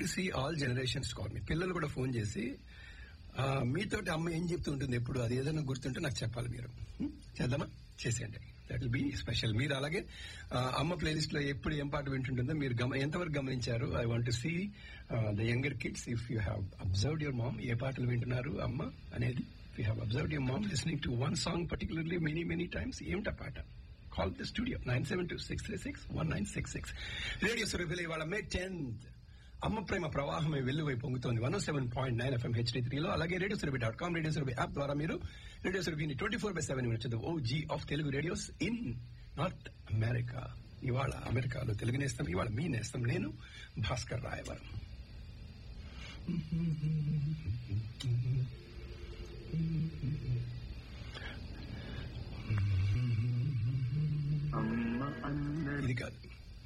To see all generations call మీ పిల్లలు కూడా ఫోన్ చేసి ఆ, మీతోటి అమ్మ ఏం చెప్తూ ఉంటుంది ఎప్పుడు అది ఏదైనా గుర్తుంటే నాకు చెప్పాలి మీరు హ్మ్? చేద్దామా చేసేయండి దట్ విల్ బి స్పెషల్ మీరు అలాగే ఆ, అమ్మ ప్లేలిస్ట్ లో ఎప్పుడు ఏం పాట వింటుంటుందో మీరు గమ ఎంతవరకు గమనించారు I want to see the younger kids if you have observed your mom ఏ పాటలు వింటున్నారు అమ్మ అనేది if you have observed your mom listening to one song particularly many many times ఏమిటా పాట call the studio nine seven two six three six one nine six six radio సురభిల ఇవాళ May tenth అమ్మ ప్రేమ ప్రవాహమే వెల్లువై పొంగుతోంది one seven point nine FM HD త్రీలో అలాగే radio Surabhi dot com radio Surabhi app ద్వారా మీరు రేడియో సురభిని ట్వంటీ ఫోర్ బై సెవెన్ వినొచ్చు O G of Telugu radios in North America ఇవాళ అమెరికాలో తెలుగు నేస్తాం ఇవాళ మీ నేస్తాం నేను భాస్కర్ రాయవరం అమ్మ అన్నది ఇది కాదు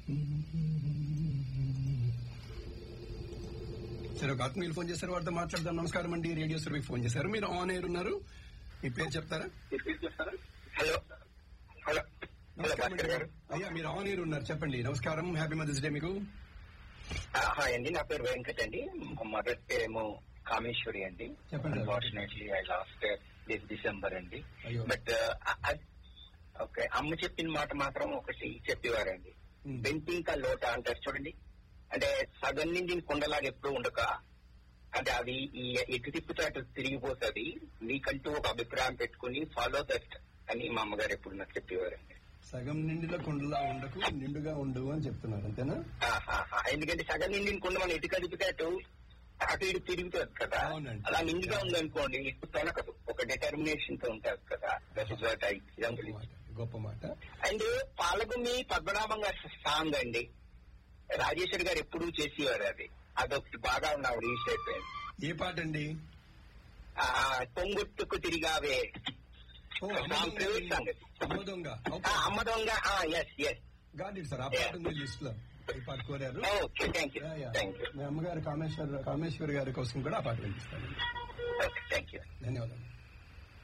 సరే ఒక ఆత్మీయులు ఫోన్ చేశారు వారితో మాట్లాడదాం నమస్కారం అండి రేడియో సర్వీ ఫోన్ చేశారు మీరు ఆన్ ఎయిర్ ఉన్నారు మీ పేరు చెప్తారా హలో హలో హలో నమస్కారం భాస్కర్ అండి గారు అయ్యా మీరు ఆన్ ఎయిర్ ఉన్నారు చెప్పండి నమస్కారం హ్యాపీ మదర్స్ డే మీకు ఆ, హాయ్ అండి నా పేరు వెంకట్ అండి మదర్ పేరేమో కామేశ్వరి అండి చెప్పండి. Unfortunately I lost this December అండి అయ్యో. బట్ ఓకే అమ్మ చెప్పిన మాట మాత్రం ఒకటి చెప్పేవారండి Hmm. బెంటింకా లోట అంటారు చూడండి అంటే సగం నిండిన కుండలాగా ఎప్పుడు ఉండక అంటే అది ఈ ఎటు తిప్పితే అటు తిరిగిపోతుంది మీకంటూ ఒక అభిప్రాయం పెట్టుకుని ఫాలో దట్ అని మా అమ్మగారు ఎప్పుడు నాకు చెప్పేవారండి సగం నిండిలో కుండలా ఉండకు నిండుగా ఉండు అని చెప్తున్నారు అంతేనా ఆహాహా. ఎందుకంటే సగం నిండిన కుండ మనం ఎటు కదిపితే అటు అటు ఇటు తిరుగుతుంది కదా అవునండి. అలా నిండుగా ఉందనుకోండి ఇప్పుడు తొలకదు ఒక డిటర్మినేషన్ తో ఉంటుంది కదా దట్ ఇస్ వాట్ ఐ గొప్ప మాట గొప్ప మాట అండ్ పాలగుమి పద్మనాభం గారి సాంగ్ అండి రాజేశ్వరి గారు ఎప్పుడూ చేసేవారు అది అదొకటి బాగా నాకు రీచ్ అయిపోయింది ఏ పాట అండి ఆ, పొంగుట్టుకు తిరిగావే ఓ, అమ్మ సాంగ్ దొంగ ప్రైవేట్ సాంగ్ అది. అమ్మ దొంగ ఆ, అమ్మ దొంగ yes yes god it sir ఆ పాట ఉంది లిస్ట్ లో ఈ పాట కోరారు okay thank you ya, ya. Thank you మీ అమ్మగారు కామేశ్వర్ కామేశ్వర్ గారి కోసం కూడా ఆ పాట వినిపిస్తాను ఓకే థ్యాంక్ యూ ధన్యవాదాలు